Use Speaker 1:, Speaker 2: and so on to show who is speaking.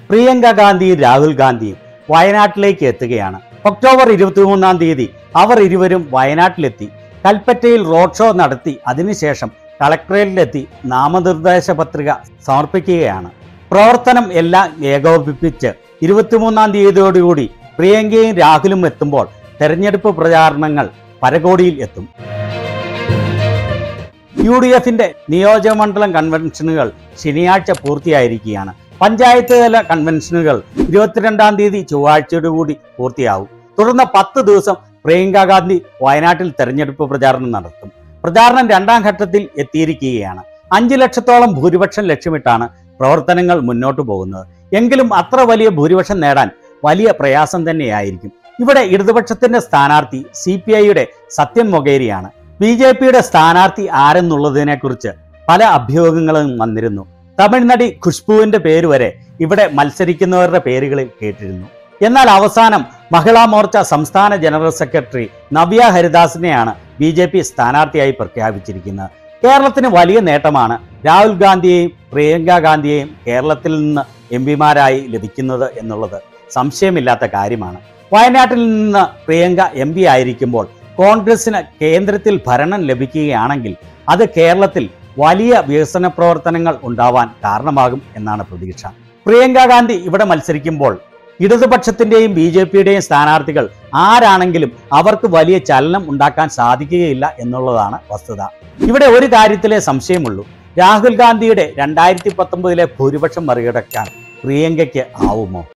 Speaker 1: പ്രിയങ്ക ഗാന്ധിയും രാഹുൽ ഗാന്ധിയും വയനാട്ടിലേക്ക് എത്തുകയാണ് ഒക്ടോബർ ഇരുപത്തിമൂന്നാം തീയതി അവർ ഇരുവരും വയനാട്ടിലെത്തി കൽപ്പറ്റയിൽ റോഡ് ഷോ നടത്തി അതിനുശേഷം കളക്ടറേറ്റിലെത്തി നാമനിർദ്ദേശ പത്രിക സമർപ്പിക്കുകയാണ് പ്രവർത്തനം എല്ലാം ഏകോപിപ്പിച്ച് ഇരുപത്തിമൂന്നാം തീയതിയോടുകൂടി പ്രിയങ്കയും രാഹുലും എത്തുമ്പോൾ തെരഞ്ഞെടുപ്പ് പ്രചാരണങ്ങൾ പരകോടിയിൽ എത്തും യു ഡി എഫിന്റെ നിയോജകമണ്ഡലം കൺവെൻഷനുകൾ ശനിയാഴ്ച പൂർത്തിയായിരിക്കുകയാണ് പഞ്ചായത്ത് തല കൺവെൻഷനുകൾ ഇരുപത്തിരണ്ടാം തീയതി ചൊവ്വാഴ്ചയോടുകൂടി പൂർത്തിയാവും തുടർന്ന് പത്ത് ദിവസം പ്രിയങ്ക ഗാന്ധി വയനാട്ടിൽ തെരഞ്ഞെടുപ്പ് പ്രചാരണം നടത്തും പ്രചാരണം രണ്ടാം ഘട്ടത്തിൽ എത്തിയിരിക്കുകയാണ് അഞ്ചു ലക്ഷത്തോളം ഭൂരിപക്ഷം ലക്ഷ്യമിട്ടാണ് പ്രവർത്തനങ്ങൾ മുന്നോട്ട് പോകുന്നത് എങ്കിലും അത്ര വലിയ ഭൂരിപക്ഷം നേടാൻ വലിയ പ്രയാസം തന്നെയായിരിക്കും ഇവിടെ ഇടതുപക്ഷത്തിന്റെ സ്ഥാനാർത്ഥി സി പി ഐയുടെ സത്യൻ മൊകേരിയാണ് ബി ജെ പിയുടെ സ്ഥാനാർത്ഥി ആരെന്നുള്ളതിനെക്കുറിച്ച് പല അഭ്യൂഹങ്ങളും വന്നിരുന്നു തമിഴ്നടി ഖുഷ്ബുവിന്റെ പേര് വരെ ഇവിടെ മത്സരിക്കുന്നവരുടെ പേരുകളിൽ കേട്ടിരുന്നു എന്നാൽ അവസാനം മഹിളാ മോർച്ച സംസ്ഥാന ജനറൽ സെക്രട്ടറി നവ്യ ഹരിദാസിനെയാണ് ബി ജെ പി സ്ഥാനാർത്ഥിയായി പ്രഖ്യാപിച്ചിരിക്കുന്നത് കേരളത്തിന് വലിയ നേട്ടമാണ് രാഹുൽ ഗാന്ധിയെയും പ്രിയങ്ക ഗാന്ധിയെയും കേരളത്തിൽ നിന്ന് എം പിമാരായി ലഭിക്കുന്നത് എന്നുള്ളത് സംശയമില്ലാത്ത കാര്യമാണ് വയനാട്ടിൽ നിന്ന് പ്രിയങ്ക എം പി ആയിരിക്കുമ്പോൾ കോൺഗ്രസിന് കേന്ദ്രത്തിൽ ഭരണം ലഭിക്കുകയാണെങ്കിൽ അത് കേരളത്തിൽ വലിയ വികസന പ്രവർത്തനങ്ങൾ ഉണ്ടാവാൻ കാരണമാകും എന്നാണ് പ്രതീക്ഷ പ്രിയങ്ക ഗാന്ധി ഇവിടെ മത്സരിക്കുമ്പോൾ ഇടതുപക്ഷത്തിന്റെയും ബി ജെ പിയുടെയും സ്ഥാനാർത്ഥികൾ ആരാണെങ്കിലും അവർക്ക് വലിയ ചലനം ഉണ്ടാക്കാൻ സാധിക്കുകയില്ല എന്നുള്ളതാണ് വസ്തുത ഇവിടെ ഒരു കാര്യത്തിലെ സംശയമുള്ളൂ രാഹുൽ ഗാന്ധിയുടെ രണ്ടായിരത്തി പത്തൊമ്പതിലെ ഭൂരിപക്ഷം മറികടക്കാൻ പ്രിയങ്കയ്ക്ക് ആവുമോ